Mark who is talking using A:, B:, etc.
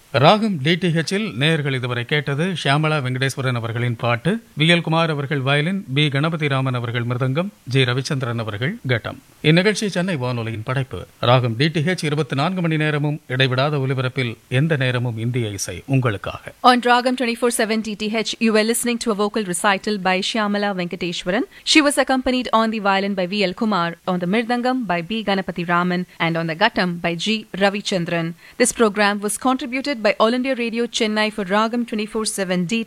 A: ராகம் டிடிஹெச்சில் நேயர்கள் இதுவரை கேட்டது ஷியாமளா வெங்கடேஸ்வரன் அவர்களின் பாட்டு வி எல் குமார் அவர்கள் வயலின் பி கணபதி ராமன் அவர்கள் மிருதங்கம் ஜி ரவிச்சந்திரன் அவர்கள் கட்டம் இந்நிகழ்ச்சி சென்னை வானொலியின் படைப்பு ராகம் டிடிஹெச் இருபத்தி நான்கு மணி நேரமும் இடைவிடாத ஒலிபரப்பில் எந்த நேரமும் இந்திய இசை உங்களுக்காக
B: On Dragam 24-7 DTH, you were listening to a vocal recital by Shyamala Venkateshwaran. She was accompanied on the violin by V.L. Kumar, on the mirdangam by B. Ganapati Raman, and on the guttam by G. Ravichandran. This program was contributed by All India Radio Chennai for Ragam 24-7 DTH.